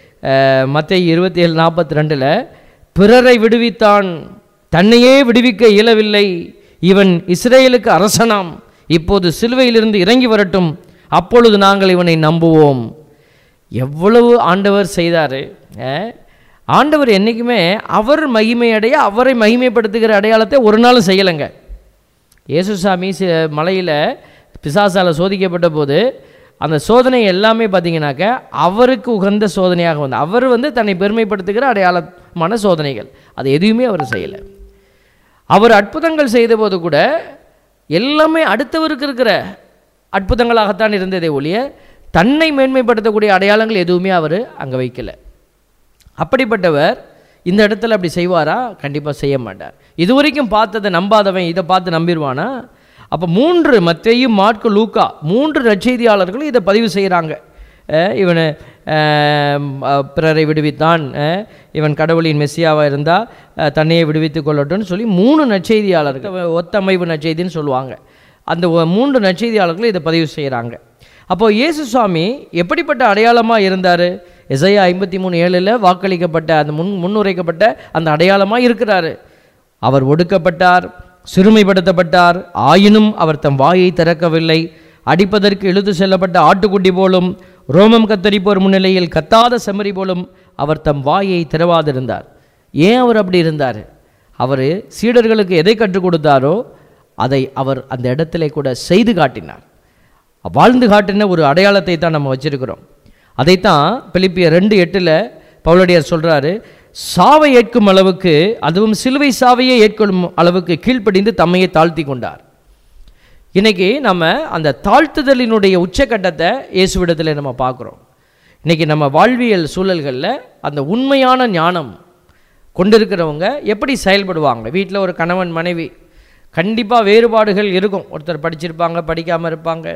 மத்திய இருபத்தி ஏழு நாற்பத்தி ரெண்டில் பிறரை விடுவித்தான் தன்னையே விடுவிக்க இயலவில்லை இவன் இஸ்ரேலுக்கு அரசனாம் இப்போது சிலுவையிலிருந்து இறங்கி வரட்டும் அப்பொழுது நாங்கள் இவனை நம்புவோம் எவ்வளவு ஆண்டவர் செய்தார் ஆண்டவர் என்றைக்குமே அவர் மகிமையடைய அவரை மகிமைப்படுத்துகிற அடையாளத்தை ஒரு நாளும் செய்யலைங்க இயேசுசாமி சி மலையில் பிசாசால சோதிக்கப்பட்ட போது அந்த சோதனை எல்லாமே பார்த்தீங்கன்னாக்க அவருக்கு உகந்த சோதனையாக வந்து அவர் வந்து தன்னை பெருமைப்படுத்துகிற அடையாளமான சோதனைகள் அது எதுவுமே அவர் செய்யலை அவர் அற்புதங்கள் செய்தபோது கூட எல்லாமே அடுத்தவருக்கு இருக்கிற அற்புதங்களாகத்தான் இருந்ததே ஒழிய தன்னை மேன்மைப்படுத்தக்கூடிய அடையாளங்கள் எதுவுமே அவர் அங்கே வைக்கல அப்படிப்பட்டவர் இந்த இடத்துல அப்படி செய்வாரா கண்டிப்பாக செய்ய மாட்டார் இதுவரைக்கும் பார்த்ததை நம்பாதவன் இதை பார்த்து நம்பிடுவானா அப்போ மூன்று மத்தேயும் மார்க்கு லூக்கா மூன்று நற்செய்தியாளர்களும் இதை பதிவு செய்கிறாங்க இவனை பிறரை விடுவித்தான் அஹ், இவன் கடவுளின் மெஸ்ஸியாவாக இருந்தால் தன்னையே விடுவித்துக் கொள்ளட்டும்னு சொல்லி மூணு நற்செய்தியாளர்கள் ஒத்தமைவு நற்செய்தின்னு சொல்லுவாங்க அந்த ஒ- மூன்று நற்செய்தியாளர்களும் இதை பதிவு செய்கிறாங்க அப்போ இயேசு சுவாமி எப்படிப்பட்ட அடையாளமாக இருந்தார் எசையா ஐம்பத்தி மூணு ஏழில் வாக்களிக்கப்பட்ட அந்த முன் முன்னுரைக்கப்பட்ட அந்த அடையாளமாக இருக்கிறாரு அவர் ஒடுக்கப்பட்டார் சிறுமைப்படுத்தப்பட்டார் ஆயினும் அவர் தம் வாயை திறக்கவில்லை அடிப்பதற்கு இழுத்து செல்லப்பட்ட ஆட்டுக்குட்டி போலும் ரோமம் கத்தரிப்போர் முன்னிலையில் கத்தாத செம்மறி போலும் அவர் தம் வாயை திறவாதிருந்தார் ஏன் அவர் அப்படி இருந்தார் அவர் சீடர்களுக்கு எதை கற்றுக் கொடுத்தாரோ அதை அவர் அந்த இடத்திலே கூட செய்து காட்டினார் வாழ்ந்து காட்டின ஒரு அடையாளத்தை தான் நம்ம வச்சிருக்கிறோம் அதைத்தான் பிலிப்பியர் ரெண்டு எட்டில் பவுலடியார் சொல்றாரு சாவை ஏற்கும் அளவுக்கு அதுவும் சிலுவை சாவையே ஏற்கும் அளவுக்கு கீழ்ப்படிந்து தம்மையே தாழ்த்தி கொண்டார் இன்னைக்கு நம்ம அந்த தாழ்த்துதலினுடைய உச்சக்கட்டத்தை இயேசுவிடத்தில் நம்ம பார்க்குறோம் இன்னைக்கு நம்ம வாழ்வியல் சூழல்களில் அந்த உண்மையான ஞானம் கொண்டிருக்கிறவங்க எப்படி செயல்படுவாங்க வீட்டில் ஒரு கணவன் மனைவி கண்டிப்பாக வேறுபாடுகள் இருக்கும் ஒருத்தர் படிச்சிருப்பாங்க படிக்காமல் இருப்பாங்க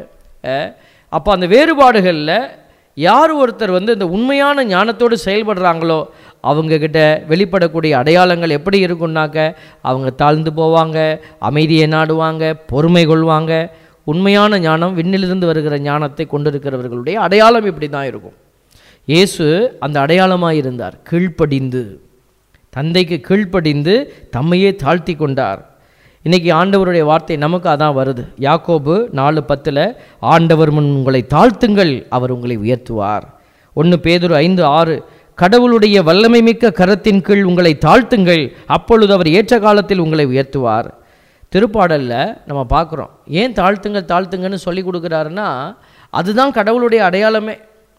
அப்போ அந்த வேறுபாடுகளில் யார் ஒருத்தர் வந்து இந்த உண்மையான ஞானத்தோடு செயல்படுறாங்களோ அவங்கக்கிட்ட வெளிப்படக்கூடிய அடையாளங்கள் எப்படி இருக்குன்னாக்க அவங்க தாழ்ந்து போவாங்க அமைதியை நாடுவாங்க பொறுமை கொள்வாங்க உண்மையான ஞானம் விண்ணிலிருந்து வருகிற ஞானத்தை கொண்டிருக்கிறவர்களுடைய அடையாளம் இப்படி தான் இருக்கும் இயேசு அந்த அடையாளமாக இருந்தார் கீழ்ப்படிந்து தந்தைக்கு கீழ்ப்படிந்து தம்மையே தாழ்த்தி கொண்டார் இன்னைக்கு ஆண்டவருடைய வார்த்தை நமக்கு அதான் வருது யாக்கோபு நாலு பத்தில் ஆண்டவர் முன் உங்களை தாழ்த்துங்கள் அவர் உங்களை உயர்த்துவார் ஒன்று பேதுரு ஐந்து ஆறு கடவுளுடைய வல்லமை மிக்க கரத்தின் கீழ் உங்களை தாழ்த்துங்கள் அப்பொழுது அவர் ஏற்ற காலத்தில் உங்களை உயர்த்துவார் திருப்பாடலில் நம்ம பார்க்குறோம் ஏன் தாழ்த்துங்கள் தாழ்த்துங்கன்னு சொல்லி கொடுக்குறாருன்னா அதுதான் கடவுளுடைய அடையாளமே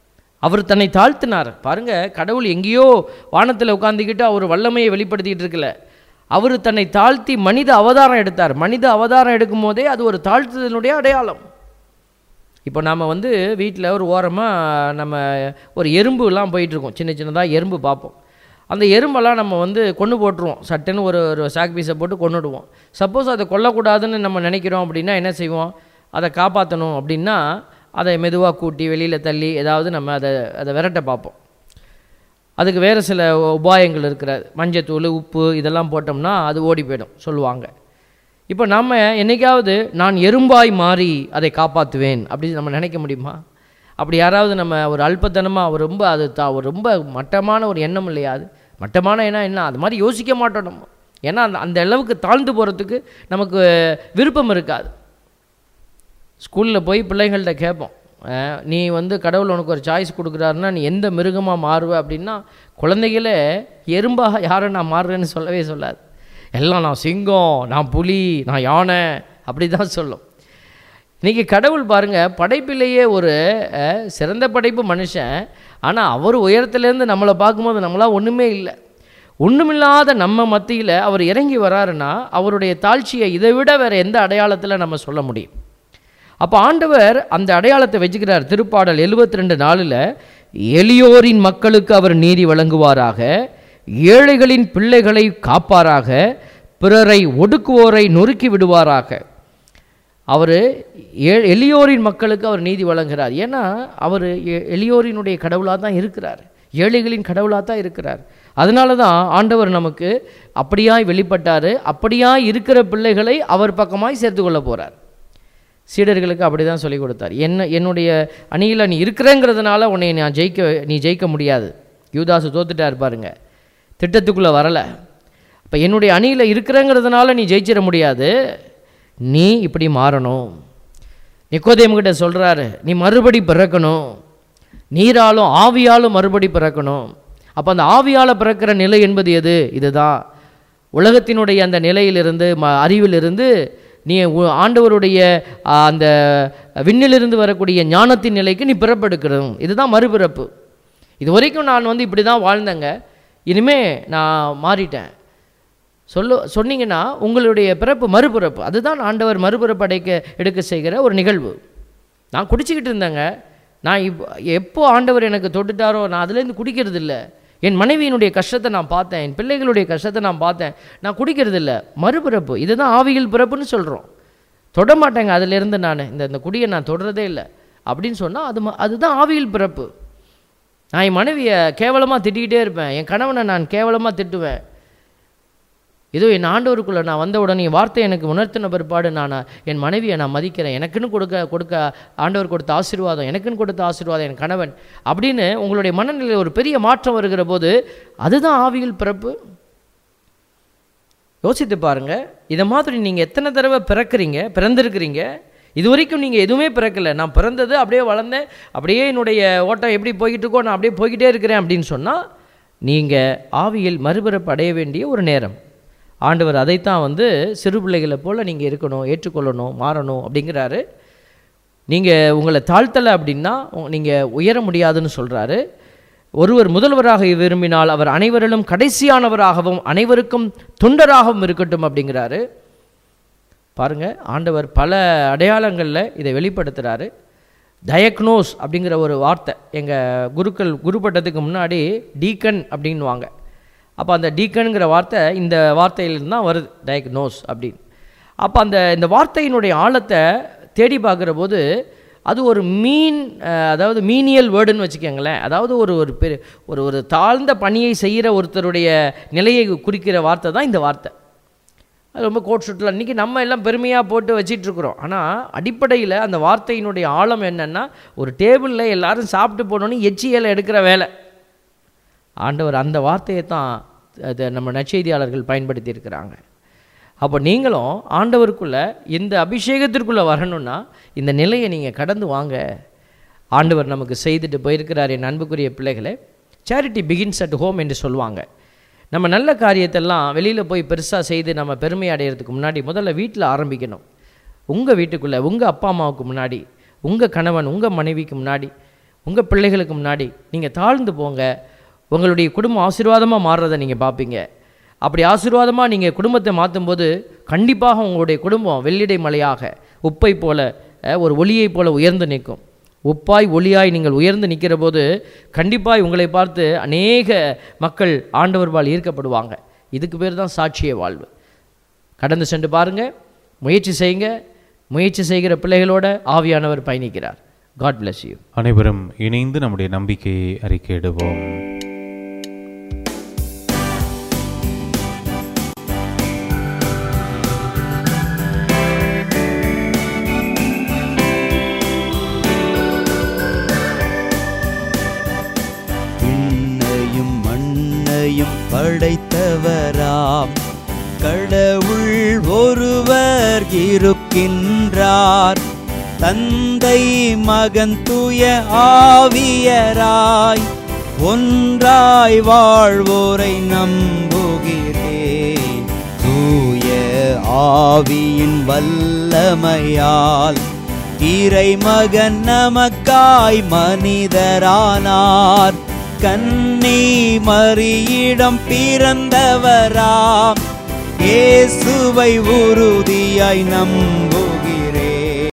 அவர் தன்னை தாழ்த்தினார் பாருங்க கடவுள் எங்கேயோ வானத்தில் உட்காந்துக்கிட்டு அவர் வல்லமையை வெளிப்படுத்திட்டு இருக்கல அவர் தன்னை தாழ்த்தி மனித அவதாரம் எடுத்தார் மனித அவதாரம் எடுக்கும் போதே அது ஒரு தாழ்த்துதலுடைய அடையாளம் இப்போ நாம் வந்து வீட்டில் ஒரு ஓரமாக நம்ம ஒரு எறும்புலாம் போயிட்டுருக்கோம் சின்ன சின்னதாக எறும்பு பார்ப்போம் அந்த எறும்பெல்லாம் நம்ம வந்து கொண்டு போட்டுருவோம் சட்டுன்னு ஒரு ஒரு சாக் பீஸை போட்டு கொண்டுடுவோம் சப்போஸ் அதை கொல்லக்கூடாதுன்னு நம்ம நினைக்கிறோம் அப்படின்னா என்ன செய்வோம் அதை காப்பாற்றணும் அப்படின்னா அதை மெதுவாக கூட்டி வெளியில் தள்ளி ஏதாவது நம்ம அதை அதை விரட்ட பார்ப்போம் அதுக்கு வேறு சில உபாயங்கள் இருக்கிறது மஞ்சத்தூள் உப்பு இதெல்லாம் போட்டோம்னா அது ஓடி போயிடும் சொல்லுவாங்க இப்போ நம்ம என்னைக்காவது நான் எறும்பாய் மாறி அதை காப்பாற்றுவேன் அப்படின்னு நம்ம நினைக்க முடியுமா அப்படி யாராவது நம்ம ஒரு அல்பத்தனமாக ஒரு ரொம்ப அது தா ஒரு ரொம்ப மட்டமான ஒரு எண்ணம் இல்லையா அது மட்டமான எண்ணம் என்ன அது மாதிரி யோசிக்க மாட்டோம் நம்ம ஏன்னா அந்த அந்த அளவுக்கு தாழ்ந்து போகிறதுக்கு நமக்கு விருப்பம் இருக்காது ஸ்கூலில் போய் பிள்ளைங்கள்ட்ட கேட்போம் அஹ், நீ வந்து கடவுள் உனக்கு ஒரு சாய்ஸ் கொடுக்குறாருன்னா நீ எந்த மிருகமாக மாறுவ அப்படின்னா குழந்தைகளே எறும்பாக யாரை நான் மாறுறேன்னு சொல்லவே சொல்லாது எல்லாம் நான் சிங்கம் நான் புலி நான் யானை அப்படி தான் சொல்லும் இன்றைக்கி கடவுள் பாருங்கள் படைப்பிலேயே ஒரு அஹ், சிறந்த படைப்பு மனுஷன் ஆனால் அவர் உயரத்துலேருந்து நம்மளை பார்க்கும்போது நம்மளாம் ஒன்றுமே இல்லை ஒன்றுமில்லாத நம்ம மத்தியில் அவர் இறங்கி வராருன்னா அவருடைய தாழ்ச்சியை இதை விட வேறு எந்த அடையாளத்தில் நம்ம சொல்ல முடியும் அப்போ ஆண்டவர் அந்த அடையாளத்தை வச்சுக்கிறார் திருப்பாடல் 72 ரெண்டு நாளில் எளியோரின் மக்களுக்கு அவர் நீதி வழங்குவாராக ஏழைகளின் பிள்ளைகளை காப்பாராக பிறரை ஒடுக்குவோரை நொறுக்கி விடுவாராக அவர் எளியோரின் மக்களுக்கு அவர் நீதி வழங்குகிறார் ஏன்னா அவர் எ- எளியோரினுடைய கடவுளாக தான் இருக்கிறார் ஏழைகளின் கடவுளாக தான் இருக்கிறார் அதனால தான் ஆண்டவர் நமக்கு அப்படியாய் வெளிப்பட்டார் அப்படியாய் இருக்கிற பிள்ளைகளை அவர் பக்கமாய் சேர்த்து கொள்ள போகிறார் சீடர்களுக்கு அப்படி தான் சொல்லிக் கொடுத்தார் என்ன என்னுடைய அணியில் நீ இருக்கிறேங்கிறதுனால உன்னை நான் ஜெயிக்க நீ ஜெயிக்க முடியாது யூதாசு தோத்துட்டார் பாருங்க திட்டத்துக்குள்ளே வரலை அப்போ என்னுடைய அணியில் இருக்கிறேங்கிறதுனால நீ ஜெயிச்சிட முடியாது நீ இப்படி மாறணும் நிக்கோதேமுகிட்ட சொல்கிறாரு நீ மறுபடி பிறக்கணும் நீராலும் ஆவியாலும் மறுபடி பிறக்கணும் அப்போ அந்த ஆவியால் பிறக்கிற நிலை என்பது எது இதுதான் உலகத்தினுடைய அந்த நிலையிலிருந்து ம அறிவிலிருந்து நீ உ- ஆண்டவருடைய ஆ, அந்த விண்ணிலிருந்து வரக்கூடிய ஞானத்தின் நிலைக்கு நீ பிறப்பெடுக்கணும் இதுதான் மறுபிறப்பு இது வரைக்கும் நான் வந்து இப்படி தான் வாழ்ந்தேங்க இனிமே நான் மாறிட்டேன் சொல்லு சொன்னீங்கன்னா உங்களுடைய பிறப்பு மறுபிறப்பு அதுதான் ஆண்டவர் மறுபிறப்பு அடைக்க எடுக்க செய்கிற ஒரு நிகழ்வு நான் குடிச்சிக்கிட்டு இருந்தேங்க நான் இப் எப்போ ஆண்டவர் எனக்கு தொட்டுட்டாரோ நான் அதுலேருந்து குடிக்கிறது இல்ல என் மனைவியினுடைய கஷ்டத்தை நான் பார்த்தேன் என் பிள்ளைகளுடைய கஷ்டத்தை நான் பார்த்தேன் நான் குடிக்கிறது இல்ல மறுபிறப்பு இதுதான் ஆவியில் பிறப்புன்னு சொல்கிறோம் தொட மாட்டேங்க அதிலிருந்து நான் இந்த இந்த குடியை நான் தொடரதே இல்லை அப்படின்னு சொன்னால் அது ம- அதுதான் ஆவியில் பிறப்பு நான் என் மனைவியை கேவலமாக திட்டிக்கிட்டே இருப்பேன் என் கணவனை நான் கேவலமாக திட்டுவேன் இதோ என் ஆண்டவருக்குள்ள நான் வந்த உடனே என் வார்த்தை எனக்கு உணர்த்தின பிற்பாடு நான் என் மனைவியை நான் மதிக்கிறேன் எனக்குன்னு கொடுக்க கொடுக்க ஆண்டவர் கொடுத்த ஆசீர்வாதம் எனக்குன்னு கொடுத்த ஆசீர்வாதம் என் கணவன் அப்படின்னு உங்களுடைய மனநிலையில் ஒரு பெரிய மாற்றம் வருகிற போது அதுதான் ஆவியில் பிறப்பு யோசித்து பாருங்க இதை மாதிரி நீங்கள் எத்தனை தடவை பிறக்கிறீங்க பிறந்திருக்கிறீங்க இது வரைக்கும் நீங்கள் எதுவுமே பிறக்கலை நான் பிறந்தது அப்படியே வளர்ந்தேன் அப்படியே என்னுடைய ஓட்டம் எப்படி போய்கிட்டு இருக்கோ நான் அப்படியே போய்கிட்டே இருக்கிறேன் அப்படின்னு சொன்னால் நீங்கள் ஆவியில் மறுபிறப்பு அடைய வேண்டிய ஒரு நேரம் ஆண்டவர் அதைத்தான் வந்து சிறு பிள்ளைகளை போல் நீங்கள் இருக்கணும் ஏற்றுக்கொள்ளணும் மாறணும் அப்படிங்கிறாரு நீங்கள் உங்களை தாழ்த்தலை அப்படின்னா நீங்கள் உயர முடியாதுன்னு சொல்கிறாரு ஒருவர் முதல்வராக விரும்பினால் அவர் அனைவரிலும் கடைசியானவராகவும் அனைவருக்கும் தொண்டராகவும் இருக்கட்டும் அப்படிங்கிறாரு பாருங்க ஆண்டவர் பல அடையாளங்களில் இதை வெளிப்படுத்துகிறாரு டயக்னோஸ் அப்படிங்கிற ஒரு வார்த்தை எங்கள் குருக்கள் குரு பட்டத்துக்கு முன்னாடி டீக்கன் அப்படின்வாங்க அப்போ அந்த டீக்கனுங்கிற வார்த்தை இந்த வார்த்தையிலிருந்து தான் வருது டயக்னோஸ் அப்படின்னு அப்போ அந்த இந்த வார்த்தையினுடைய ஆழத்தை தேடி பார்க்குற போது அது ஒரு மீன் அஹ், அதாவது மீனியல் வேர்டுன்னு வச்சுக்கோங்களேன் அதாவது ஒரு ஒரு பெரு ஒரு ஒரு தாழ்ந்த பணியை செய்கிற ஒருத்தருடைய நிலையை குறிக்கிற வார்த்தை தான் இந்த வார்த்தை அது ரொம்ப கோட் சுற்றுலா இன்றைக்கி நம்ம எல்லாம் பெருமையாக போட்டு வச்சிட்டு இருக்கிறோம் ஆனால் அடிப்படையில் அந்த வார்த்தையினுடைய ஆழம் என்னென்னா ஒரு டேபிளில் எல்லாரும் சாப்பிட்டு போனோன்னு எச்சியலை எடுக்கிற வேலை ஆண்டவர் அந்த வார்த்தையை தான் அதை நம்ம நற்செய்தியாளர்கள் பயன்படுத்தி இருக்கிறாங்க அப்போ நீங்களும் ஆண்டவருக்குள்ள இந்த அபிஷேகத்திற்குள்ளே வரணும்னா இந்த நிலையை நீங்கள் கடந்து வாங்க ஆண்டவர் நமக்கு செய்துட்டு போயிருக்கிறார் என் அன்புக்குரிய பிள்ளைகளே சேரிட்டி பிகின்ஸ் அட் ஹோம் என்று சொல்லுவாங்க நம்ம நல்ல காரியத்தெல்லாம் வெளியில் போய் பெருசாக செய்து நம்ம பெருமை அடையிறதுக்கு முன்னாடி முதல்ல வீட்டில் ஆரம்பிக்கணும் உங்கள் வீட்டுக்குள்ளே உங்கள் அப்பா அம்மாவுக்கு முன்னாடி உங்கள் கணவன் உங்கள் மனைவிக்கு முன்னாடி உங்கள் பிள்ளைகளுக்கு முன்னாடி நீங்கள் தாழ்ந்து போங்க உங்களுடைய குடும்பம் ஆசீர்வாதமாக மாறுறதை நீங்கள் பார்ப்பீங்க அப்படி ஆசீர்வாதமாக நீங்கள் குடும்பத்தை மாற்றும்போது கண்டிப்பாக உங்களுடைய குடும்பம் வெள்ளிடை மலையாக உப்பை போல அஹ், ஒரு ஒளியைப் போல உயர்ந்து நிற்கும் உப்பாய் ஒளியாய் நீங்கள் உயர்ந்து நிற்கிற போது கண்டிப்பாய் உங்களை பார்த்து அநேக மக்கள் ஆண்டவர்பால் ஈர்க்கப்படுவாங்க இதுக்கு பேர் தான் சாட்சிய வாழ்வு கடந்து சென்று பாருங்க முயற்சி செய்யுங்க முயற்சி செய்கிற பிள்ளைகளோட ஆவியானவர் பயணிக்கிறார் காட் bless யூ அனைவரும் இணைந்து நம்முடைய நம்பிக்கையை அறிக்கையிடுவோம் விண்ணையும் மண்ணையும் படைத்தவராம் கடவுள் ஒருவர் இருக்கின்றார் தந்தை மகன் தூய ஆவியராய் ஒன்றாய் வாழ்வோரை நம்புகிறேன் தூய ஆவியின் வல்லமையால் இறைமகன் நமக்காய் மனிதரானார் கன்னி மறியிடம் பிறந்தவராம் இயேசுவை உறுதியாய் நம்பு